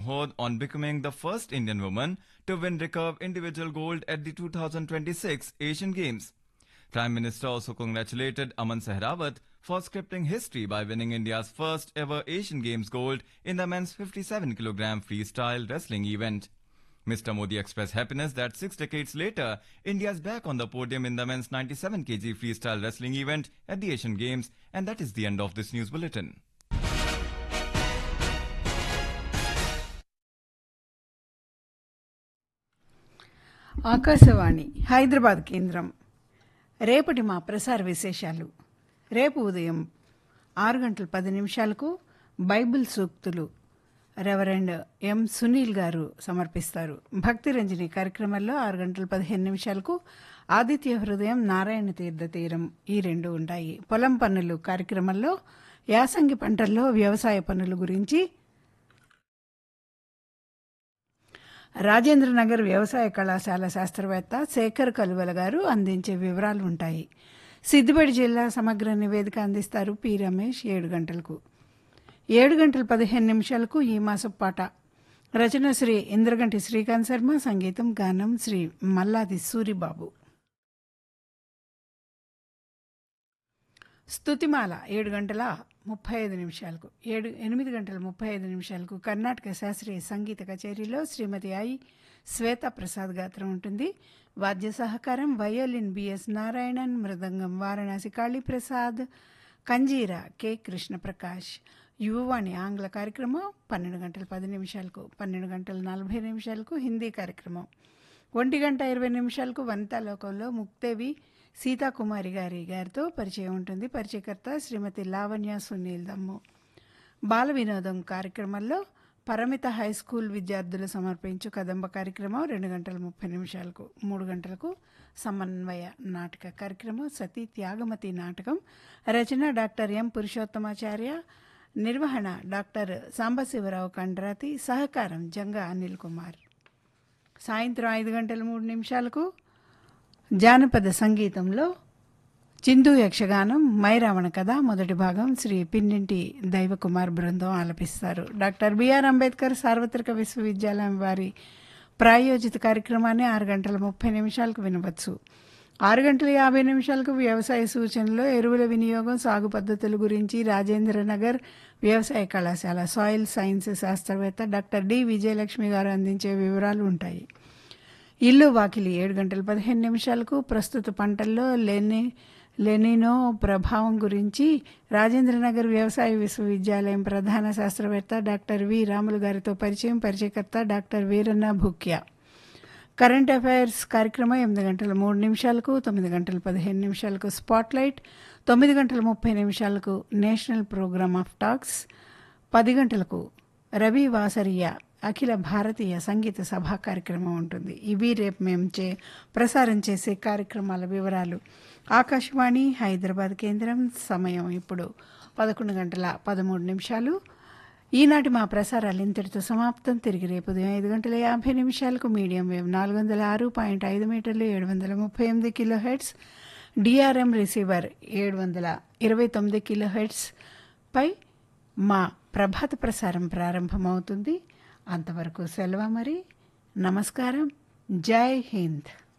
Mohod on becoming the first Indian woman to win recurve individual gold at the 2026 Asian Games. Prime Minister also congratulated Aman Sehrawat for scripting history by winning India's first ever Asian Games gold in the men's 57 kg freestyle wrestling event. Mr. Modi expressed happiness that six decades later, India is back on the podium in the men's 97 kg freestyle wrestling event at the Asian Games, and that is the end of this news bulletin. Akashvani Hyderabad కేంద్రం రేపటి మా ప్రసార విశేషాలు రేపు ఉదయం ఆరు గంటల పది నిమిషాలకు బైబిల్ సూక్తులు రెవరెండ్ ఎం సునీల్ గారు సమర్పిస్తారు భక్తి రంజని కార్యక్రమంలో ఆరు గంటల పదిహేను నిమిషాలకు ఆదిత్య హృదయం నారాయణ తీర్థ తీరం ఈ రెండు ఉంటాయి పొలం పనులు కార్యక్రమంలో యాసంగి పంటల్లో వ్యవసాయ పనుల గురించి రాజేంద్రనగర్ వ్యవసాయ కళాశాల శాస్త్రవేత్త శేఖర్ కలువల గారు అందించే వివరాలు ఉంటాయి సిద్దిపేట జిల్లా సమగ్ర నివేదిక అందిస్తారు పి రమేష్ ఏడు గంటలకు ఏడు గంటల పదిహేను నిమిషాలకు ఈ మాసపు పాట రచన శ్రీ ఇంద్రగంటి శ్రీకాంత్ శర్మ సంగీతం గానం శ్రీ మల్లాది సూరిబాబు స్తుతిమాల ఏడు గంటల ముప్పై ఐదు నిమిషాలకు ఏడు ఎనిమిది గంటల ముప్పై ఐదు నిమిషాలకు కర్ణాటక శాస్త్రీయ సంగీత కచేరీలో శ్రీమతి ఐ శ్వేత ప్రసాద్ గాత్రం ఉంటుంది వాద్య సహకారం వయోలిన్ బిఎస్ నారాయణన్ మృదంగం వారణాసి కాళీప్రసాద్ కంజీర కె కృష్ణప్రకాష్ యువవాణి ఆంగ్ల కార్యక్రమం పన్నెండు గంటల పది నిమిషాలకు పన్నెండు గంటల నలభై నిమిషాలకు హిందీ కార్యక్రమం ఒంటి గంట ఇరవై నిమిషాలకు వనితాలోకంలో ముక్తేవి సీతాకుమారి గారి గారితో పరిచయం ఉంటుంది పరిచయకర్త శ్రీమతి లావణ్య సునీల్ దమ్ము బాల వినోదం కార్యక్రమంలో పరమిత హై స్కూల్ విద్యార్థులు సమర్పించు కదంబ కార్యక్రమం రెండు గంటల ముప్పై నిమిషాలకు మూడు గంటలకు సమన్వయ నాటక కార్యక్రమం సతీ త్యాగమతి నాటకం రచన డాక్టర్ ఎం పురుషోత్తమాచార్య నిర్వహణ డాక్టర్ సాంబశివరావు కండ్రాతి సహకారం జంగా అనిల్ కుమార్ సాయంత్రం ఐదు గంటల మూడు నిమిషాలకు జానపద సంగీతంలో చిందు యక్షగానం మైరావణ కథ మొదటి భాగం శ్రీ పిన్నింటి దైవకుమార్ బృందం ఆలపిస్తారు డాక్టర్ బిఆర్ అంబేద్కర్ సార్వత్రిక విశ్వవిద్యాలయం వారి ప్రాయోజిత కార్యక్రమాన్ని ఆరు గంటల ముప్పై నిమిషాలకు వినవచ్చు ఆరు గంటల యాభై నిమిషాలకు వ్యవసాయ సూచనలో ఎరువుల వినియోగం సాగు పద్ధతుల గురించి రాజేంద్ర నగర్ వ్యవసాయ కళాశాల సాయిల్ సైన్స్ శాస్త్రవేత్త డాక్టర్ డి విజయలక్ష్మి గారు అందించే వివరాలు ఉంటాయి ఇల్లు వాకిలి ఏడు గంటల పదిహేను నిమిషాలకు ప్రస్తుత పంటల్లో లెని లెనినో ప్రభావం గురించి రాజేంద్రనగర్ వ్యవసాయ విశ్వవిద్యాలయం ప్రధాన శాస్త్రవేత్త డాక్టర్ వి రాములు గారితో పరిచయం పరిచయకర్త doctor Veeranna Bhukya current affairs కార్యక్రమం ఎనిమిది గంటల మూడు నిమిషాలకు తొమ్మిది గంటల పదిహేను నిమిషాలకు స్పాట్లైట్ తొమ్మిది గంటల ముప్పై నిమిషాలకు నేషనల్ ప్రోగ్రామ్ ఆఫ్ టాక్స్ పది గంటలకు రవి వాసరియ అఖిల భారతీయ సంగీత సభా కార్యక్రమం ఉంటుంది ఇవి రేపు మేము చే ప్రసారం చేసే కార్యక్రమాల వివరాలు ఆకాశవాణి హైదరాబాద్ కేంద్రం సమయం ఇప్పుడు పదకొండు గంటల పదమూడు నిమిషాలు ఈనాటి మా ప్రసారాలు ఇంతటితో సమాప్తం తిరిగి రేపు ఉదయం ఐదు గంటల యాభై నిమిషాలకు మీడియం వేవ్ నాలుగు వందల ఆరు పాయింట్ ఐదు మీటర్లు ఏడు వందల ముప్పై ఎనిమిది కిలో హెడ్స్ డిఆర్ఎం రిసీవర్ ఏడు వందల ఇరవై తొమ్మిది కిలో హెడ్స్ పై మా ప్రభాత ప్రసారం ప్రారంభమవుతుంది అంతవరకు సెలవు మరి నమస్కారం జై హింద్